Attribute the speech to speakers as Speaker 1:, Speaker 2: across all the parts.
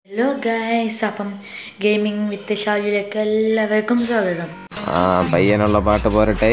Speaker 1: Hello guys അപ്പം gaming with ഷാജിലേക്ക് എല്ലാവർക്കും സ്വാഗതം
Speaker 2: ആ പയ്യനുള്ള പാട്ട് പോരട്ടെ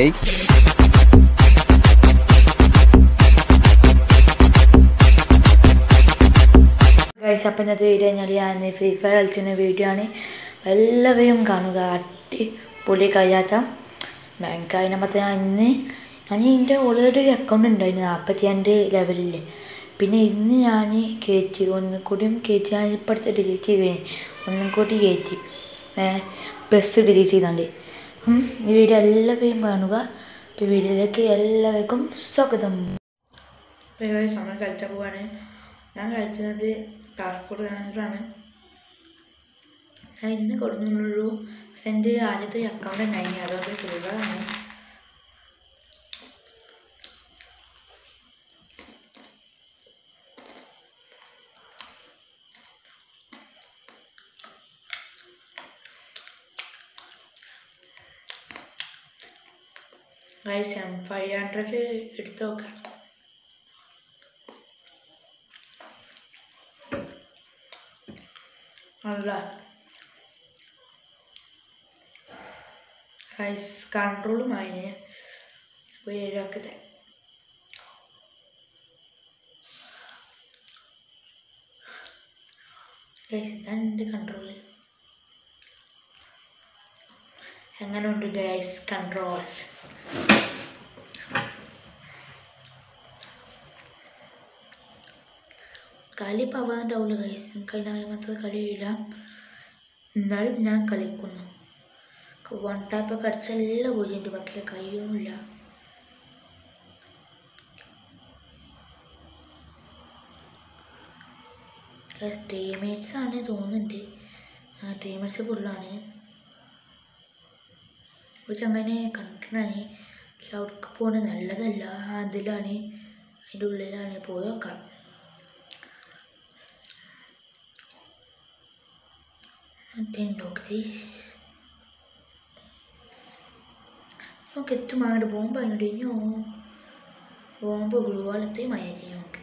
Speaker 1: ഗായ്സ് അപ്പം ഇന്നത്തെ വീഡിയോ കഴിഞ്ഞാൽ ഞാൻ ഫ്രീ ഫയർ കളിച്ചിരുന്ന വീഡിയോ ആണ് എല്ലാവരും കാണുക അട്ടി പൊളി കഴിയാത്ത ബാങ്ക് അതിനകത്ത് ഞാൻ ഇന്ന് ഞാൻ എൻ്റെ ഓൾറെഡി ഒരു അക്കൗണ്ട് ഉണ്ടായിരുന്നു നാൽപ്പത്തി രണ്ട് ലെവലിൽ പിന്നെ ഇന്ന് ഞാൻ കയറ്റി ഒന്നും കൂടിയും കയറ്റി ഞാൻ ഇപ്പോഴത്തെ ഡിലീറ്റ് ചെയ്ത് ഒന്നും കൂടി കയറ്റി പ്ലസ് ഡിലീറ്റ് ചെയ്താണ്ട് ഉം, ഈ വീഡിയോ എല്ലാവരും കാണുക ഈ വീഡിയോയിലേക്ക് എല്ലാവർക്കും സ്വാഗതം ഇപ്പോൾ സമയം കളിച്ചാൽ പോവാണ് ഞാൻ കളിച്ചത് പാസ്പോർട്ട് കാനഡറാണ് ഞാൻ ഇന്ന് കൊടുക്കുന്നുള്ളൂ പക്ഷെ എൻ്റെ ആദ്യത്തെ അക്കൗണ്ട് ഉണ്ടായിരുന്നു അതുകൊണ്ട് സിൽവറാണ് ഗൈസ് ഞാൻ ഫൈവ് ഹൺഡ്രഡ് എടുത്ത് നോക്കാം അല്ല ഗൈസ് കൺട്രോളുമായി അപ്പോൾ ഏഴാക്കത്തെ ഗൈസ് ഇതാണ് എൻ്റെ കൺട്രോൾ എങ്ങനെ ഉണ്ട് ഗൈസ് കൺട്രോൾ കളി പവാണ്ടാവില്ല ഗൈസ് എനിക്ക് അതിനകത്ത് കളിയില്ല എന്നാലും ഞാൻ കളിക്കുന്നു വൺ ടാപ്പൊക്കെ അടിച്ചെല്ലാം പോയിട്ടുണ്ട് പക്ഷേ കഴിയുന്നില്ല ടീമേറ്റ്സ് ആണ് തോന്നുന്നുണ്ട് ആ ടീമേറ്റ്സ് ഫുള്ളാണ് ഒരു ചങ്ങനെ കണ്ടിട്ടാണ് പക്ഷെ അവിടേക്ക് പോകണത് നല്ലതല്ല അതിലാണ് അതിൻ്റെ ഉള്ളിലാണ് പോയി നോക്കാം then look this നമുക്ക് എത്തും അങ്ങോട്ട് ബോംബ് അങ്ങോട്ട് ഇഞ്ഞോ ബോംബ് ഗ്ലൂവാലത്തെ മയറ്റി നമുക്ക്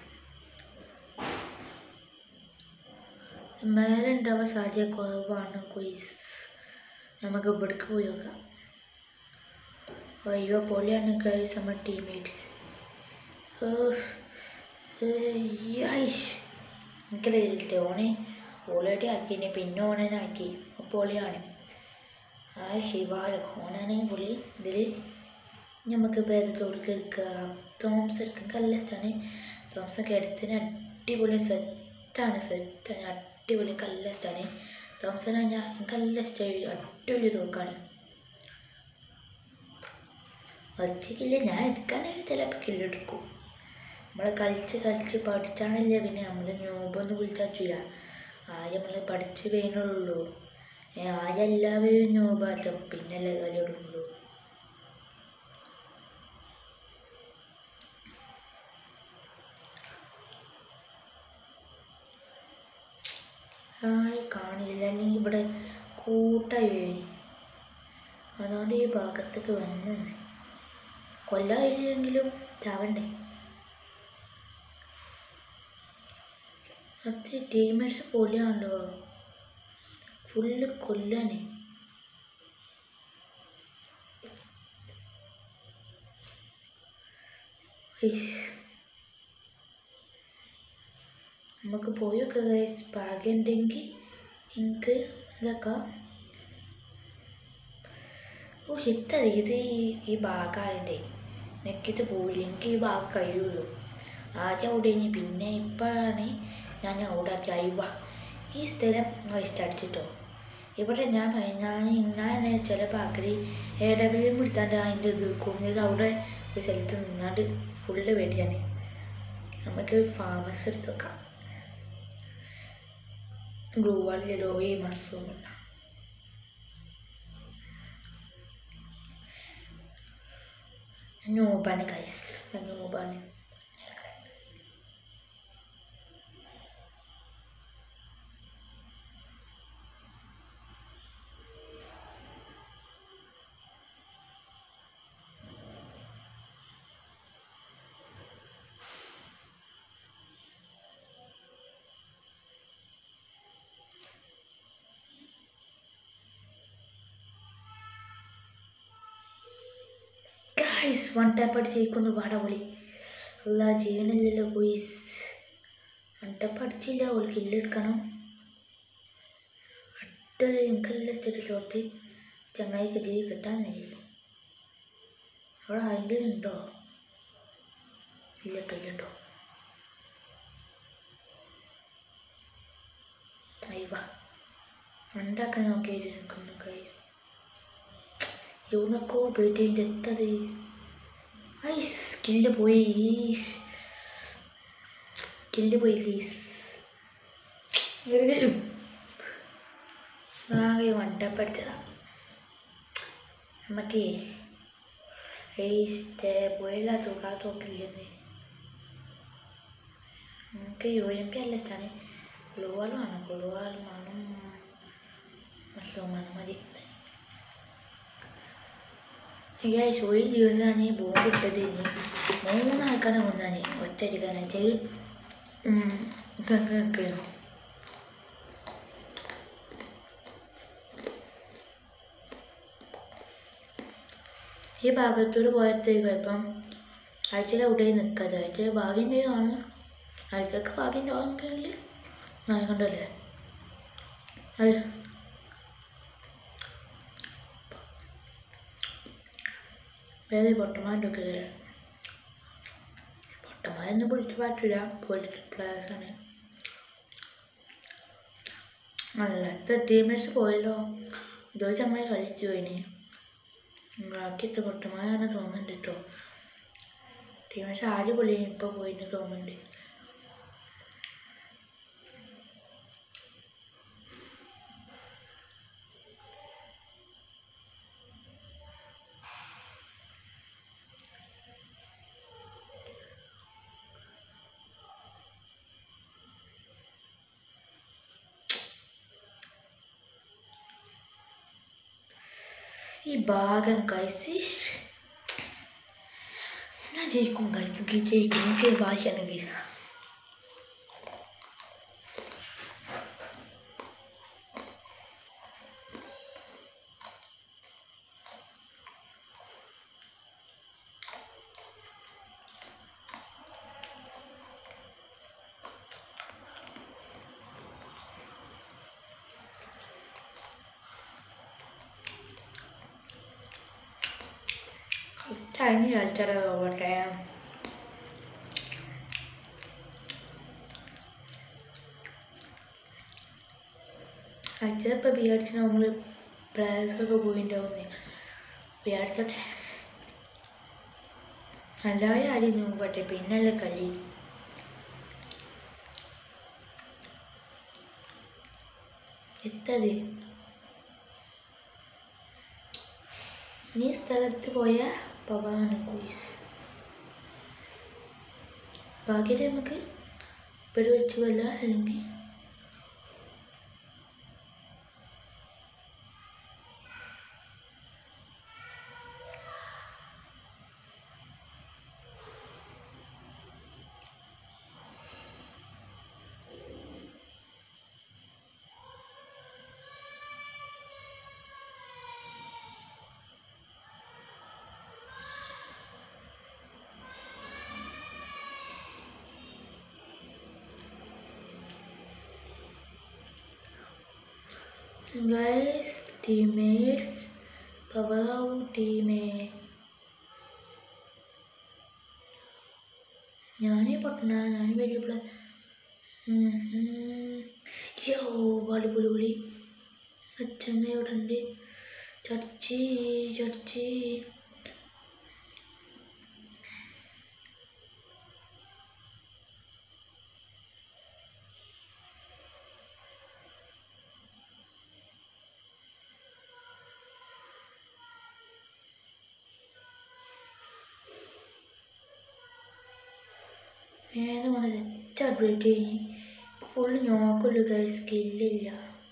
Speaker 1: മേലെ ഉണ്ടാവാൻ സാധ്യത കുറവാണ് കൊയ്സ് നമുക്ക് ഇവിടേക്ക് പോയി നോക്കാം അയ്യോ പൊളിയാണ് ഗൈസ് നമ്മുടെ ടീംമേറ്റ്സ് എനിക്കല്ലേ ഓനെ ഓൾറെഡി ആക്കിനെ പിന്നെ ഓണനാക്കി പൊളിയാണ് ആ ശിവാലോ ഓനാണെങ്കിൽ പൊളി ഇതിൽ നമുക്ക് ഭേദത്തോടൊക്കെ എടുക്കുക തോംസ് എടുക്കാൻ നല്ല ഇഷ്ടമാണ് തോംസൊക്കെ എടുത്തിന് അടിപൊളി സെറ്റാണ് സെറ്റാണ് അടിപൊളി നല്ല ഇഷ്ടമാണ് തോംസൺ ഞാൻ എനിക്ക് നല്ല ഇഷ്ടമായി അടിപൊളി തോക്കാണ് ഒറ്റയ്ക്കില്ല ഞാൻ എടുക്കാണെങ്കിൽ ചിലപ്പോൾ കില്ലെടുക്കും നമ്മൾ കളിച്ച് കളിച്ച് പഠിച്ചാണല്ലേ പിന്നെ നമ്മൾ നോമ്പൊന്നും വിളിച്ചാൽ ആദ്യം നമ്മൾ പഠിച്ച് വേണുള്ളൂ ആദ്യം എല്ലാവരും നോമ്പാറ്റം പിന്നല്ലേ കളി തുടങ്ങുള്ളൂ ആരെ കാണില്ല അല്ലെങ്കിൽ ഇവിടെ കൂട്ടായി വേണി അതുകൊണ്ട് ഈ ഭാഗത്തേക്ക് വന്നു കൊല്ലായില്ലെങ്കിലും ചാവണ്ടേ അത് ടീമേഴ്സ് പൊളിയാണല്ലോ ഫുള്ള് കൊല്ലാന് നമുക്ക് പോയൊക്കെ ഭാഗ്യം ഉണ്ടെങ്കിൽ എനിക്ക് ഇതാക്കാം ഓ ശിത്തത് ഇത് ഈ ഈ ഭാഗമായതിൻ്റെ നെക്കിട്ട് പോയില്ല എനിക്ക് ഈ ഭാഗം കഴിയുള്ളൂ ആദ്യം അവിടെ ഇനി പിന്നെ ഇപ്പോഴാണ് ഞാൻ അവിടെ ലൈവ ഈ സ്ഥലം വേസ്റ്റ് അടിച്ചിട്ടോ ഇവിടെ ഞാൻ ഞാൻ ഞാൻ ചിലപ്പോൾ ആക്കരി എ ഡബ്ല്യു എടുത്താണ്ട് അതിൻ്റെ ഇത് കുറഞ്ഞത് അവിടെ ഒരു സ്ഥലത്ത് നിന്നാണ്ട് ഫുള്ള് വെടിയാണ് നമുക്ക് ഫാമസ് എടുത്ത് വെക്കാം ഗ്ലൂവാളിലോ ഈ മസ്സൊന്നുമില്ല നോബാണ് ഗൈസ് നോബാണ് ഗൈസ് വൺ ടാപ്പ് അടിച്ചേക്കൊന്ന് പാടാ പൊളി അല്ല ചെയ്യണില്ലല്ലോ ഗോയ്സ് വൺ ടാപ്പ് അടിച്ചില്ല ഒരു കില്ലെടുക്കണം അടുത്തൊരു എനിക്കല്ല സ്റ്റെഡ് ഷോട്ട് ചങ്ങായിക്ക് ചെയ്ത് കിട്ടാന്നില്ല അവിടെ ആരെങ്കിലും ഉണ്ടോ ഇല്ലട്ടോ ഇല്ലട്ടോ അയ്യവ ഉണ്ടാക്കാൻ നോക്കിയിട്ട് നിൽക്കുന്നു ഗൈസ് എവിടൊക്കെ പോയിട്ട് അതിൻ്റെ എത്തത് ഐ സ്കില്ല് പോയി സ്കില്ല് പോയി ഗൈസ് ആകെ വണ്ടപ്പെടുത്തതാ നമുക്ക് ഈ സ്റ്റേ പോയില്ല തൂക്കാ തോക്കില്ലെന്ന് നമുക്ക് യു എം പി അല്ല ഇഷ്ടമാണ് കുളുവാളുമാണ് കുളുവാളുമാണ് മസ്ലൂമാണ് മതി ഗൈസ് ഒരു ദിവസമാണ് ഈ ബോംബ് ഇട്ടത് ഇനി മൂന്നാൾക്കാണ് കൊന്നാണ് ഒറ്റടിക്കാണ് വെച്ചാൽ നിൽക്കണം ഈ ഭാഗത്തൂടെ പോയത്തേക്ക് ഇപ്പം ആഴ്ചയിൽ അവിടെ നിൽക്കാതെ ആഴ്ചയിൽ ഭാഗ്യം ആണ് ആഴ്ചക്ക് ഭാഗ്യം ഉണ്ടാവുമെങ്കിൽ ഞാൻ കണ്ടല്ലേ അത് വേറെ പൊട്ടന്മാരുടെ ഒക്കെ പൊട്ടന്മാരൊന്നും പിടിച്ച് പറ്റില്ല പോലീസ് പ്ലേയേഴ്സാണ് അല്ലാത്ത ടീമേഴ്സ് പോയല്ലോ ഇതോ ചമ്മ കളിച്ചു പോയിന് ബാക്കിയത്തെ പൊട്ടന്മാരാണ് തോന്നുന്നുണ്ട് കേട്ടോ ടീമേഴ്സ് ആര് പൊളി ഇപ്പോൾ പോയിന്ന് തോന്നുന്നുണ്ട് ഈ ഭാഗം കഴിച്ച് ഞാൻ ജയിക്കും കഴിച്ച് ജയിക്കും എനിക്ക് ഭാഷയാണ് കഴിച്ച കഴിഞ്ഞ കളിച്ചാൽ പോകട്ടെ അച്ഛനിപ്പോൾ ബി അടിച്ച് നമ്മൾ പ്ലേയേഴ്സൊക്കെ പോയിണ്ടാവുന്നേ ബി അടിച്ചോട്ടെ നല്ലതായ ആദ്യം നോക്കട്ടെ പിന്നല്ലേ കളി എത്തത് നീ സ്ഥലത്ത് പോയ പവാണ് കുയിസ് ഭാഗ്യം നമുക്ക് ഇവിടെ വെച്ച് വല്ല അല്ലെങ്കിൽ guys teammates power teammate ഞാനേ പൊട്ടണ ഞാൻ വലിയ പിള്ള യോ പൊളി പൊളി പൊളി അച്ഛൻ ഇവിടെ ഉണ്ട് ചർച്ചി ചർച്ചി ഞാൻ കൊണ്ട് സെറ്റ് അപ്ഡേറ്റ് കഴിഞ്ഞ് ഫുള്ള് നോക്കുള്ളൂ ഗൈ സ്കില്ലില്ല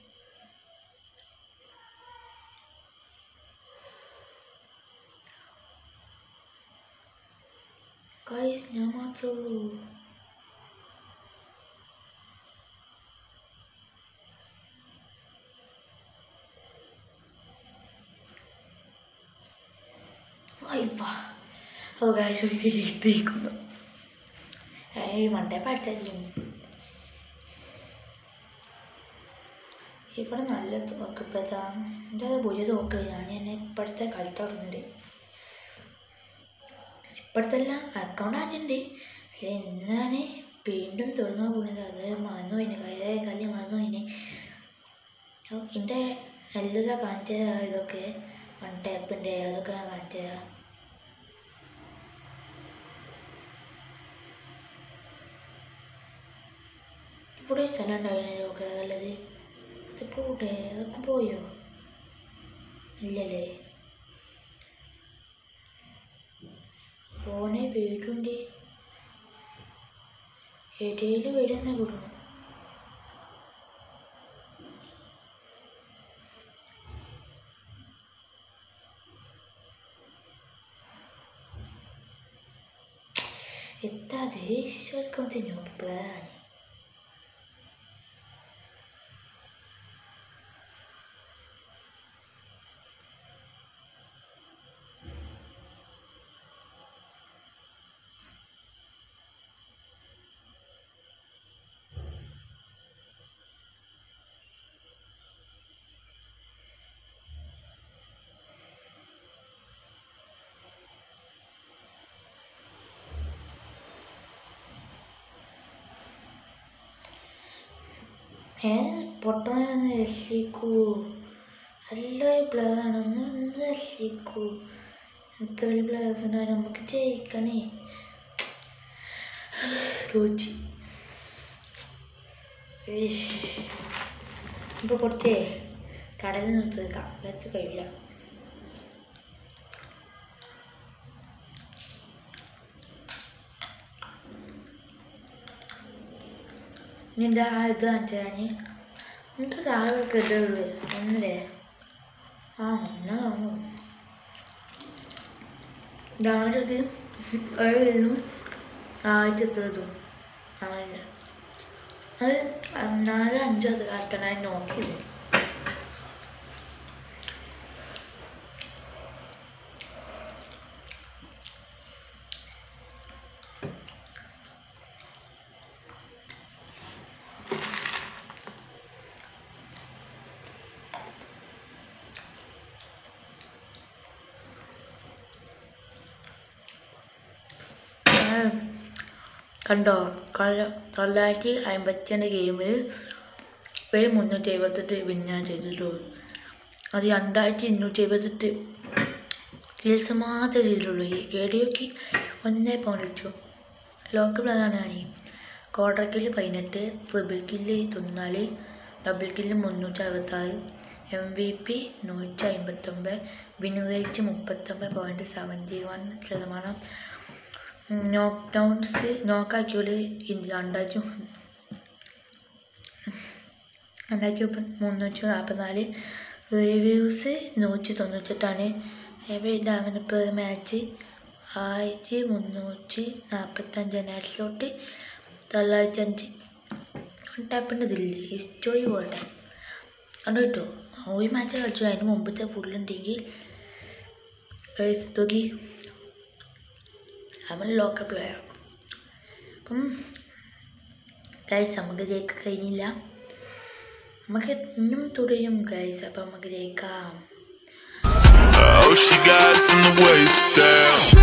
Speaker 1: ഗൈസ് ഞാൻ മാത്രമേ ഉള്ളൂ അയ്യ ഓ ഗായ്സ് ഒരിക്കലും എത്തിയിരിക്കുന്നു ഏയ് മണ്ടേ പഠിച്ചായിരിക്കും ഇവിടെ നല്ല തോക്ക് ഇപ്പോഴത്തെ എന്താ പുതിയ തോക്ക് ഞാൻ എന്നെ ഇപ്പോഴത്തെ കളി തുടങ്ങുന്നുണ്ട് ഇപ്പോഴത്തെ എല്ലാം അക്കൗണ്ട് ആയിട്ടുണ്ട് പക്ഷെ എന്നാണ് വീണ്ടും തുടങ്ങാൻ പോകുന്നത് അത് മറന്നു പോയിന് കുറേ കളി മറന്നു പോയിന് എൻ്റെ എല്ലാം കാണിച്ചു തരാം ഇതൊക്കെ വൺ ടാപ്പിൻ്റെ അതൊക്കെ ഞാൻ കാണിച്ചു തരാം ഇവിടെ ഒരു സ്ഥലം ഉണ്ടായിരുന്നു ഒക്കെ ഉള്ളത് അത് പോട്ടെ അതൊക്കെ പോയോ ഇല്ലല്ലേ ഫോനെ വീടുണ്ട് ഇടയിൽ വീട് തന്നെ വിടണം എത്താ ദേഷ്യം തിന്നോട്ട് പ്ലാൻ ഏത് പൊട്ടണെന്ന് രക്ഷിക്കൂ നല്ലൊരു പ്ലെയറാണ് ഒന്ന് ഒന്ന് രക്ഷിക്കൂ ഇത്ര വലിയ പ്ലെയേഴ്സ് ഉണ്ടായി നമുക്ക് ജയിക്കണേ തോച്ചി ഇപ്പോൾ കുറച്ചേ കടലിൽ നിർത്തി വെക്കാം വെച്ച് കഴിയില്ല നിന്റെ ആ ഇത് കാണിച്ചാൽ ഞാൻ എനിക്ക് താഴെ കേട്ടുള്ളൂ ഒന്നില്ലേ ആ എന്നാ കാണുമോ രാവിലെ ഏഴുന്നു ആയിരത്തി എത്രതും അങ്ങനെ അത് നാല് അഞ്ചോ അത് കാട്ടണായി നോക്കിയില്ലേ ആ, കണ്ടോ കൊല്ല തൊള്ളായിരത്തി അമ്പത്തി രണ്ട് ഗെയിമിൽ ഒരു മുന്നൂറ്റി എഴുപത്തെട്ട് വിൻ ഞാൻ ചെയ്തിട്ടുള്ളൂ അത് രണ്ടായിരത്തി ഇരുന്നൂറ്റി എഴുപത്തെട്ട് കിൽസ് മാത്രമേ ചെയ്തിട്ടുള്ളൂ ഈ റേഡിയോക്ക് ഒന്നേ പോണിച്ചു ലോക്കൽ പ്ലെയറാണ് ഞാൻ ക്വാർട്ടർ കില്ല് പതിനെട്ട് ട്രിപ്പിൾ കില്ല് തൊണ്ണൂനാല് ഡബിൾ കില്ല് മുന്നൂറ്റി അറുപത്താറ് എം വി പി നൂറ്റി അമ്പത്തൊമ്പത് വിൻ റേറ്റ് മുപ്പത്തൊമ്പത് പോയിൻറ്റ് സെവൻറ്റി വൺ ശതമാനം നോക്ക് ഡൗൺസ് നോക്കാക്കിയോല് രണ്ടായിരത്തി രണ്ടായിരത്തി മുപ്പത് മുന്നൂറ്റി നാൽപ്പത്തിനാല് റിവ്യൂസ് നൂറ്റി തൊണ്ണൂറ്റെട്ടാണ് എവറി ഡാമിന് പെർ മാച്ച് ആയിരത്തി മുന്നൂറ്റി നാൽപ്പത്തഞ്ച് നെറ്റ് ഷോട്ട് തൊള്ളായിരത്തി അഞ്ച് ടാപ്പിൻ്റെ ഇതില്ലേ ഹിസ്റ്റോറി പോട്ടെ കണ്ടു കിട്ടോ ഒരു മാച്ച് കളിച്ചു അതിന് മുമ്പത്തെ ഫുള്ളുണ്ടെങ്കിൽ നോക്കി അവൻ ലോക്കൽ പ്ലെയർ അപ്പം ഗൈസ് നമുക്ക് ജയിക്കാൻ കഴിഞ്ഞില്ല നമുക്ക് ഇന്നും തുടരും ഗൈസ് അപ്പം നമുക്ക് ജയിക്കാം
Speaker 3: Oh, she got it from the waist down.